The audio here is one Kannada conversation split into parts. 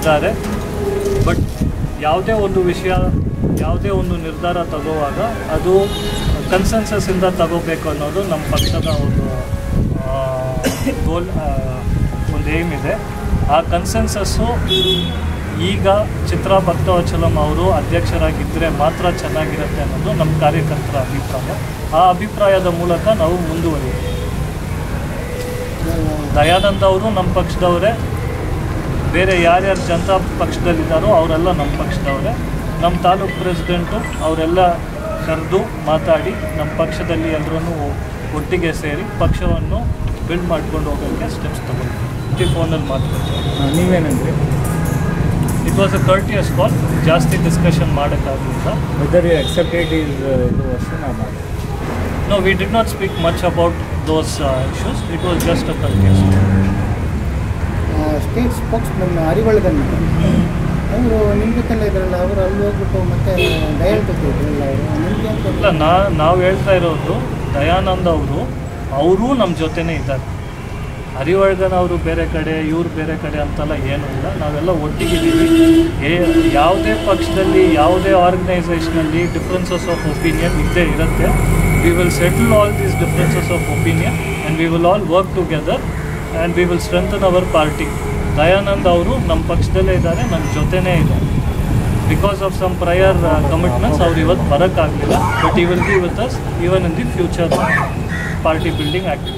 ಇದ್ದಾರೆ ಬಟ್ ಯಾವುದೇ ಒಂದು ವಿಷಯ ಯಾವುದೇ ಒಂದು ನಿರ್ಧಾರ ತಗೋವಾಗ ಅದು ಕನ್ಸೆನ್ಸಸ್ಸಿಂದ ತಗೋಬೇಕು ಅನ್ನೋದು ನಮ್ಮ ಪಕ್ಷದ ಒಂದು ಗೋಲ್ ಒಂದು ಏಮ್ ಇದೆ ಆ ಕನ್ಸೆನ್ಸಸ್ಸು ಈಗ ಚಿತ್ರಾ ಭಕ್ತವಚಲಂ ಅವರು ಅಧ್ಯಕ್ಷರಾಗಿದ್ದರೆ ಮಾತ್ರ ಚೆನ್ನಾಗಿರುತ್ತೆ ಅನ್ನೋದು ನಮ್ಮ ಕಾರ್ಯಕರ್ತರ ಅಭಿಪ್ರಾಯ ಆ ಅಭಿಪ್ರಾಯದ ಮೂಲಕ ನಾವು ಮುಂದುವರಿತೀವಿ ದಯಾನಂದ್ ಅವರು ನಮ್ಮ ಪಕ್ಷದವರೇ ಬೇರೆ ಯಾರ್ಯಾರು ಜನತಾ ಪಕ್ಷದಲ್ಲಿದ್ದಾರೋ ಅವರೆಲ್ಲ ನಮ್ಮ ಪಕ್ಷದವರೇ ನಮ್ಮ ತಾಲೂಕು ಪ್ರೆಸಿಡೆಂಟು ಅವರೆಲ್ಲ ಕರೆದು ಮಾತಾಡಿ ನಮ್ಮ ಪಕ್ಷದಲ್ಲಿ ಎಲ್ಲರೂ ಒಟ್ಟಿಗೆ ಸೇರಿ ಪಕ್ಷವನ್ನು ಬಿಲ್ಡ್ ಮಾಡ್ಕೊಂಡು ಹೋಗೋಕ್ಕೆ ಸ್ಟೆಪ್ಸ್ ತಗೊಂಡು ಫೋನಲ್ಲಿ ಮಾತಾಡ್ತೀವಿ ನೀವೇನಂದ್ರಿ ಇಟ್ ವಾಸ್ ಅ ಕರ್ಟಿಯಸ್ ಕಾಲ್ ಜಾಸ್ತಿ ಡಿಸ್ಕಷನ್ ಮಾಡೋಕ್ಕಾಗಲಿಲ್ಲ ವೆದರ್ ಯು ಅಕ್ಸೆಪ್ಟೆಡ್ ಈಸ್ ಇದು ಅಷ್ಟೇ ನಾವು ಮಾಡಿ no we did not speak much about those issues it was just a courteous state spokesman Arivalagan ಅವರು ನಿಮ್ಮ ಜೊತೆಲ್ಲ ಇದ್ರಲ್ಲ ಅವರು ಅಲ್ಲಿ ಹೋಗ್ಬಿಟ್ಟು ಮತ್ತೆ ಡಯಲ್ ಇದ್ರಲ್ಲ ಅವರು ನಿಮಗೆ ಅಂತ ಇಲ್ಲ ನಾ ನಾವು ಹೇಳ್ತಾ ಇರೋದು ದಯಾನಂದ್ ಅವರು ಅವರೂ ನಮ್ಮ ಜೊತೆನೇ ಇದ್ದಾರೆ ಹರಿವರ್ಧನ್ ಅವರು ಬೇರೆ ಕಡೆ ಇವ್ರು ಬೇರೆ ಕಡೆ ಅಂತೆಲ್ಲ ಏನೂ ಇಲ್ಲ ನಾವೆಲ್ಲ ಒಟ್ಟಿಗಿದ್ದೀವಿ ಏ ಯಾವುದೇ ಪಕ್ಷದಲ್ಲಿ ಯಾವುದೇ ಆರ್ಗನೈಸೇಷನಲ್ಲಿ ಡಿಫ್ರೆನ್ಸಸ್ ಆಫ್ ಒಪಿನಿಯನ್ ಇದ್ದೇ ಇರುತ್ತೆ we will settle all these differences of opinion and we will all work together and we will strengthen our party Dayanand ಅವರು ನಮ್ಮ ಪಕ್ಷದಲ್ಲೇ ಇದ್ದಾರೆ ನಮ್ಮ ಜೊತೆನೇ ಇದ್ದಾರೆ because of some prior commitments ಅವ್ರು ಇವತ್ತು ಬರೋಕ್ಕಾಗಲಿಲ್ಲ but he will be with us even in the future party building activities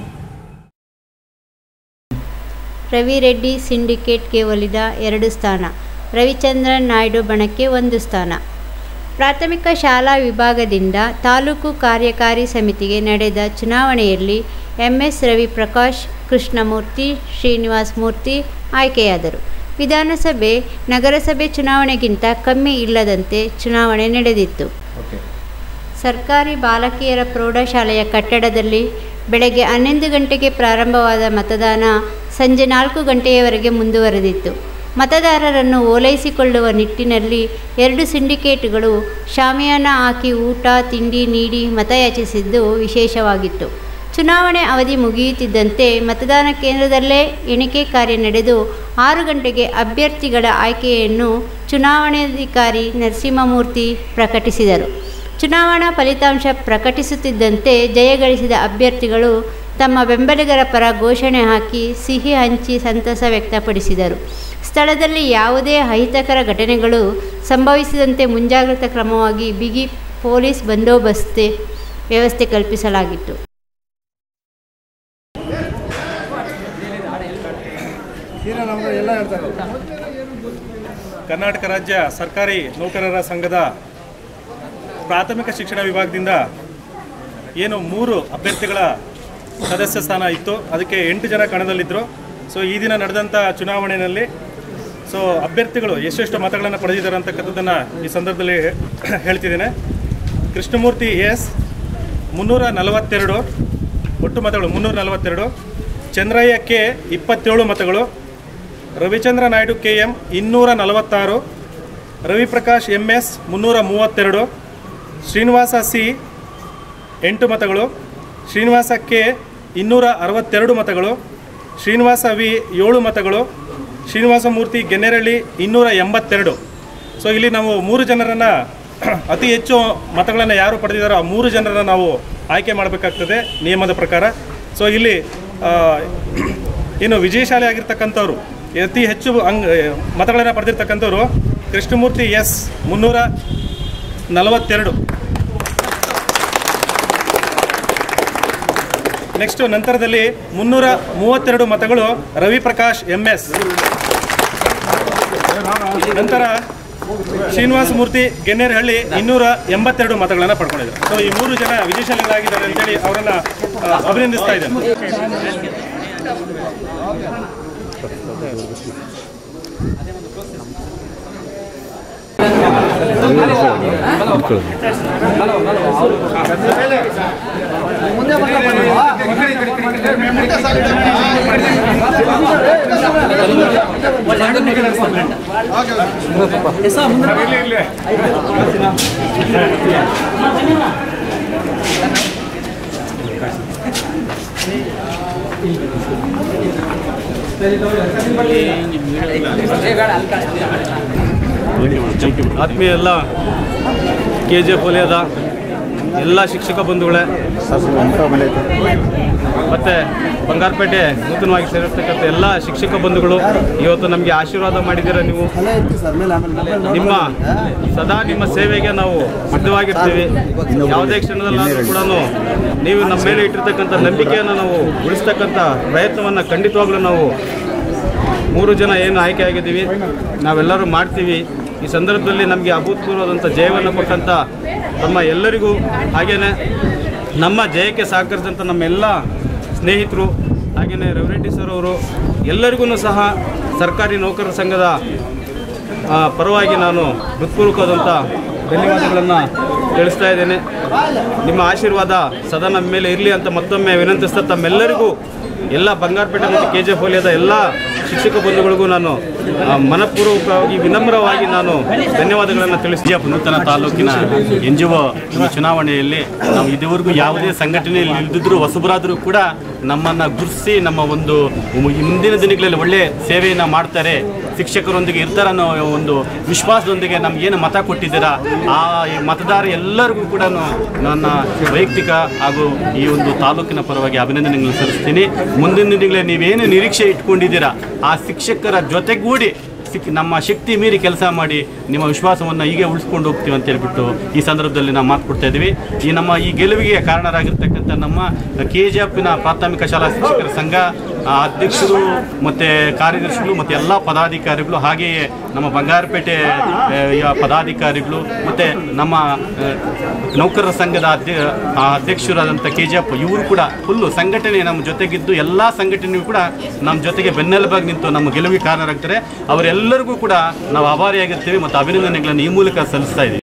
Ravi Reddy ಸಿಂಡಿಕೇಟ್ಗೆ ಒಲಿದ ಎರಡು ಸ್ಥಾನ ರವಿಚಂದ್ರನ್ ನಾಯ್ಡು ಬಣಕ್ಕೆ ಒಂದು ಸ್ಥಾನ ಪ್ರಾಥಮಿಕ ಶಾಲಾ ವಿಭಾಗದಿಂದ ತಾಲೂಕು ಕಾರ್ಯಕಾರಿ ಸಮಿತಿಗೆ ನಡೆದ ಚುನಾವಣೆಯಲ್ಲಿ ಎಂಎಸ್ ರವಿಪ್ರಕಾಶ್ ಕೃಷ್ಣಮೂರ್ತಿ ಶ್ರೀನಿವಾಸ್ ಮೂರ್ತಿ ಆಯ್ಕೆಯಾದರು ವಿಧಾನಸಭೆ ನಗರಸಭೆ ಚುನಾವಣೆಗಿಂತ ಕಮ್ಮಿ ಇಲ್ಲದಂತೆ ಚುನಾವಣೆ ನಡೆದಿತ್ತು ಓಕೆ ಸರ್ಕಾರಿ ಬಾಲಕಿಯರ ಪ್ರೌಢಶಾಲೆಯ ಕಟ್ಟಡದಲ್ಲಿ ಬೆಳಗ್ಗೆ ಹನ್ನೊಂದು ಗಂಟೆಗೆ ಪ್ರಾರಂಭವಾದ ಮತದಾನ ಸಂಜೆ ನಾಲ್ಕು ಗಂಟೆಯವರೆಗೆ ಮುಂದುವರೆದಿತ್ತು ಮತದಾರರನ್ನು ಓಲೈಸಿಕೊಳ್ಳುವ ನಿಟ್ಟಿನಲ್ಲಿ ಎರಡು ಸಿಂಡಿಕೇಟ್ಗಳು ಶಾಮಿಯಾನ ಹಾಕಿ ಊಟ ತಿಂಡಿ ನೀಡಿ ಮತಯಾಚಿಸಿದ್ದು ವಿಶೇಷವಾಗಿತ್ತು ಚುನಾವಣೆ ಅವಧಿ ಮುಗಿಯುತ್ತಿದ್ದಂತೆ ಮತದಾನ ಕೇಂದ್ರದಲ್ಲೇ ಎಣಿಕೆ ಕಾರ್ಯ ನಡೆದು ಆರು ಗಂಟೆಗೆ ಅಭ್ಯರ್ಥಿಗಳ ಆಯ್ಕೆಯನ್ನು ಚುನಾವಣಾಧಿಕಾರಿ ನರಸಿಂಹಮೂರ್ತಿ ಪ್ರಕಟಿಸಿದರು ಚುನಾವಣಾ ಫಲಿತಾಂಶ ಪ್ರಕಟಿಸುತ್ತಿದ್ದಂತೆ ಜಯಗಳಿಸಿದ ಅಭ್ಯರ್ಥಿಗಳು ತಮ್ಮ ಬೆಂಬಲಿಗರ ಪರ ಘೋಷಣೆ ಹಾಕಿ ಸಿಹಿ ಹಂಚಿ ಸಂತಸ ವ್ಯಕ್ತಪಡಿಸಿದರು ಸ್ಥಳದಲ್ಲಿ ಯಾವುದೇ ಅಹಿತಕರ ಘಟನೆಗಳು ಸಂಭವಿಸಿದಂತೆ ಮುಂಜಾಗ್ರತಾ ಕ್ರಮವಾಗಿ ಬಿಗಿ ಪೊಲೀಸ್ ಬಂದೋಬಸ್ತೆ ವ್ಯವಸ್ಥೆ ಕಲ್ಪಿಸಲಾಗಿತ್ತು ಕರ್ನಾಟಕ ರಾಜ್ಯ ಸರ್ಕಾರಿ ನೌಕರರ ಸಂಘದ ಪ್ರಾಥಮಿಕ ಶಿಕ್ಷಣ ವಿಭಾಗದಿಂದ ಏನು ಮೂರು ಅಭ್ಯರ್ಥಿಗಳ ಸದಸ್ಯ ಸ್ಥಾನ ಇತ್ತು ಅದಕ್ಕೆ ಎಂಟು ಜನ ಕಣದಲ್ಲಿದ್ದರು ಸೊ ಈ ದಿನ ನಡೆದಂಥ ಚುನಾವಣೆಯಲ್ಲಿ ಸೊ ಅಭ್ಯರ್ಥಿಗಳು ಎಷ್ಟೆಷ್ಟು ಮತಗಳನ್ನು ಪಡೆದಿದ್ದಾರೆ ಅಂತಕ್ಕಂಥದ್ದನ್ನು ಈ ಸಂದರ್ಭದಲ್ಲಿ ಹೇಳ್ತಿದ್ದೇನೆ ಕೃಷ್ಣಮೂರ್ತಿ ಎಸ್ ಮುನ್ನೂರ ನಲವತ್ತೆರಡು ಒಟ್ಟು ಮತಗಳು ಮುನ್ನೂರ ನಲವತ್ತೆರಡು ಚಂದ್ರಯ್ಯ ಕೆ ಇಪ್ಪತ್ತೇಳು ಮತಗಳು ರವಿಚಂದ್ರ ನಾಯ್ಡು ಕೆ ಎಂ ಇನ್ನೂರ ನಲವತ್ತಾರು ರವಿಪ್ರಕಾಶ್ ಎಂ ಎಸ್ ಮುನ್ನೂರ ಮೂವತ್ತೆರಡು ಶ್ರೀನಿವಾಸ ಸಿ ಎಂಟು ಮತಗಳು ಶ್ರೀನಿವಾಸ ಕೆ ಇನ್ನೂರ ಅರವತ್ತೆರಡು ಮತಗಳು ಶ್ರೀನಿವಾಸ ವಿ ಏಳು ಮತಗಳು ಶ್ರೀನಿವಾಸ ಮೂರ್ತಿ ಗೆನ್ನೆರಳ್ಳಿ ಇನ್ನೂರ ಎಂಬತ್ತೆರಡು ಸೊ ಇಲ್ಲಿ ನಾವು ಮೂರು ಜನರನ್ನು ಅತಿ ಹೆಚ್ಚು ಮತಗಳನ್ನು ಯಾರು ಪಡೆದಿದ್ದಾರೋ ಆ ಮೂರು ಜನರನ್ನು ನಾವು ಆಯ್ಕೆ ಮಾಡಬೇಕಾಗ್ತದೆ ನಿಯಮದ ಪ್ರಕಾರ ಸೊ ಇಲ್ಲಿ ಆ, ಇನ್ನು ವಿಜಯಶಾಲಿ ಆಗಿರ್ತಕ್ಕಂಥವ್ರು ಅತಿ ಹೆಚ್ಚು ಅಂಗ್ ಮತಗಳನ್ನು ಪಡೆದಿರ್ತಕ್ಕಂಥವ್ರು ಕೃಷ್ಣಮೂರ್ತಿ ಎಸ್ ಮುನ್ನೂರ ನಲವತ್ತೆರಡು ನೆಕ್ಸ್ಟ್ ನಂತರದಲ್ಲಿ ಮುನ್ನೂರ ಮೂವತ್ತೆರಡು ಮತಗಳು ರವಿಪ್ರಕಾಶ್ ಎಂ ಎಸ್ ನಂತರ ಶ್ರೀನಿವಾಸ ಮೂರ್ತಿ ಗೆನ್ನೇರಹಳ್ಳಿ ಇನ್ನೂರ ಎಂಬತ್ತೆರಡು ಮತಗಳನ್ನು ಪಡ್ಕೊಂಡಿದ್ದಾರೆ ಸೊ ಈ ಮೂರು ಜನ ವಿಜಯಶಾಲಿಗಳಾಗಿದ್ದಾರೆ ಅಂತೇಳಿ ಅವರನ್ನ ಆ, ಅಭಿನಂದಿಸ್ತಾ ಇದ್ದೇನೆ ಆತ್ಮೀಯ ಎಲ್ಲ ಕೆ ಜಿ ಎಫ್ ವಲಯದ ಎಲ್ಲ ಶಿಕ್ಷಕ ಬಂಧುಗಳೇ ಮತ್ತು ಬಂಗಾರಪೇಟೆ ನೂತನವಾಗಿ ಸೇರಿರ್ತಕ್ಕಂಥ ಎಲ್ಲ ಶಿಕ್ಷಕ ಬಂಧುಗಳು ಇವತ್ತು ನಮಗೆ ಆಶೀರ್ವಾದ ಮಾಡಿದ್ದೀರ ನೀವು ನಿಮ್ಮ ಸದಾ ನಿಮ್ಮ ಸೇವೆಗೆ ನಾವು ಸಿದ್ಧವಾಗಿರ್ತೀವಿ ಯಾವುದೇ ಕ್ಷಣದಲ್ಲಾದರೂ ಕೂಡ ನೀವು ನಮ್ಮ ಮೇಲೆ ಇಟ್ಟಿರ್ತಕ್ಕಂಥ ನಂಬಿಕೆಯನ್ನು ನಾವು ಉಳಿಸ್ತಕ್ಕಂಥ ಪ್ರಯತ್ನವನ್ನು ಖಂಡಿತವಾಗ್ಲೂ ನಾವು ಮೂರು ಜನ ಏನು ಆಯ್ಕೆ ಆಗಿದ್ದೀವಿ ನಾವೆಲ್ಲರೂ ಮಾಡ್ತೀವಿ ಈ ಸಂದರ್ಭದಲ್ಲಿ ನಮಗೆ ಅಭೂತಪೂರ್ವವಾದಂಥ ಜಯವನ್ನು ಕೊಟ್ಟಂಥ ನಮ್ಮ ಎಲ್ಲರಿಗೂ ಹಾಗೆಯೇ ನಮ್ಮ ಜಯಕ್ಕೆ ಸಹಕರಿಸಿದಂಥ ನಮ್ಮೆಲ್ಲ ಸ್ನೇಹಿತರು ಹಾಗೆಯೇ ರೆವಿರೆಡ್ಡಿ ಸರ್ ಅವರು ಎಲ್ಲರಿಗೂ ಸಹ ಸರ್ಕಾರಿ ನೌಕರರ ಸಂಘದ ಆ, ಪರವಾಗಿ ನಾನು ಹೃತ್ಪೂರ್ವಕವಾದಂಥ ಧನ್ಯವಾದಗಳನ್ನು ತಿಳಿಸ್ತಾ ಇದ್ದೇನೆ ನಿಮ್ಮ ಆಶೀರ್ವಾದ ಸದಾ ನಮ್ಮ ಮೇಲೆ ಇರಲಿ ಅಂತ ಮತ್ತೊಮ್ಮೆ ವಿನಂತಿಸ್ತಾ ತಮ್ಮೆಲ್ಲರಿಗೂ ಎಲ್ಲ ಬಂಗಾರಪೇಟೆ ಮತ್ತು ಕೆ ಜೆ ಎಫ್ ವಲಯದ ಎಲ್ಲ ಶಿಕ್ಷಕ ಬಂಧುಗಳಿಗೂ ನಾನು ಆ, ಮನಪೂರ್ವಕವಾಗಿ ವಿನಮ್ರವಾಗಿ ನಾನು ಧನ್ಯವಾದಗಳನ್ನು ತಿಳಿಸ್ತೀನಿ ವಿಜಯಪುರ ನೂತನ ತಾಲೂಕಿನ ಎನ್ ಜಿ ಒ ಚುನಾವಣೆಯಲ್ಲಿ ನಾವು ಇದುವರೆಗೂ ಯಾವುದೇ ಸಂಘಟನೆಯಲ್ಲಿ ಇಲ್ದಿದ್ರು ಹೊಸಬರಾದರೂ ಕೂಡ ನಮ್ಮನ್ನು ಗುರುತಿಸಿ ನಮ್ಮ ಒಂದು ಮುಂದಿನ ದಿನಗಳಲ್ಲಿ ಒಳ್ಳೆ ಸೇವೆಯನ್ನು ಮಾಡ್ತಾರೆ ಶಿಕ್ಷಕರೊಂದಿಗೆ ಇರ್ತಾರೆ ಅನ್ನೋ ಒಂದು ವಿಶ್ವಾಸದೊಂದಿಗೆ ನಮಗೇನು ಮತ ಕೊಟ್ಟಿದ್ದೀರಾ ಆ ಈ ಮತದಾರ ಎಲ್ಲರಿಗೂ ಕೂಡ ನನ್ನ ವೈಯಕ್ತಿಕ ಹಾಗೂ ಈ ಒಂದು ತಾಲೂಕಿನ ಪರವಾಗಿ ಅಭಿನಂದನೆಗಳನ್ನು ಸಲ್ಲಿಸ್ತೀನಿ ಮುಂದಿನ ದಿನಗಳಲ್ಲಿ ನೀವೇನು ನಿರೀಕ್ಷೆ ಇಟ್ಕೊಂಡಿದ್ದೀರಾ ಆ ಶಿಕ್ಷಕರ ಜೊತೆಗೂಡಿ ಸಿಕ್ ನಮ್ಮ ಶಕ್ತಿ ಮೀರಿ ಕೆಲಸ ಮಾಡಿ ನಿಮ್ಮ ವಿಶ್ವಾಸವನ್ನು ಹೀಗೆ ಉಳಿಸ್ಕೊಂಡು ಹೋಗ್ತೀವಿ ಅಂತ ಹೇಳ್ಬಿಟ್ಟು ಈ ಸಂದರ್ಭದಲ್ಲಿ ನಾವು ಮಾತು ಕೊಡ್ತಾ ಇದ್ದೀವಿ ಈ ನಮ್ಮ ಈ ಗೆಲುವಿಗೆ ಕಾರಣರಾಗಿರ್ತಕ್ಕಂಥ ನಮ್ಮ ಕೆ ಜಿ ಎಫ್ನ ಪ್ರಾಥಮಿಕ ಶಾಲಾ ಶಿಕ್ಷಕರ ಸಂಘ ಆ, ಅಧ್ಯಕ್ಷರು ಮತ್ತು ಕಾರ್ಯದರ್ಶಿಗಳು ಮತ್ತು ಎಲ್ಲ ಪದಾಧಿಕಾರಿಗಳು ಹಾಗೆಯೇ ನಮ್ಮ ಬಂಗಾರಪೇಟೆ ಆ, ಯ ಪದಾಧಿಕಾರಿಗಳು ಮತ್ತು ನಮ್ಮ ಆ, ನೌಕರರ ಸಂಘದ ಅಧ್ಯ ಆ, ಅಧ್ಯಕ್ಷರಾದಂಥ ಕೆ ಜಿ ಎಫ್ ಇವರು ಕೂಡ ಫುಲ್ಲು ಸಂಘಟನೆ ನಮ್ಮ ಜೊತೆಗಿದ್ದು ಎಲ್ಲ ಸಂಘಟನೆಯೂ ಕೂಡ ನಮ್ಮ ಜೊತೆಗೆ ಬೆನ್ನೆಲುಬಾಗಿ ನಿಂತು ನಮ್ಮ ಗೆಲುವಿಗೆ ಕಾರಣರಾಗ್ತಾರೆ ಅವರೆಲ್ಲರಿಗೂ ಕೂಡ ನಾವು ಆಭಾರಿಯಾಗಿರ್ತೀವಿ ಮತ್ತು ಅಭಿನಂದನೆಗಳನ್ನು ಈ ಮೂಲಕ ಸಲ್ಲಿಸ್ತಾ ಇದ್ದೀವಿ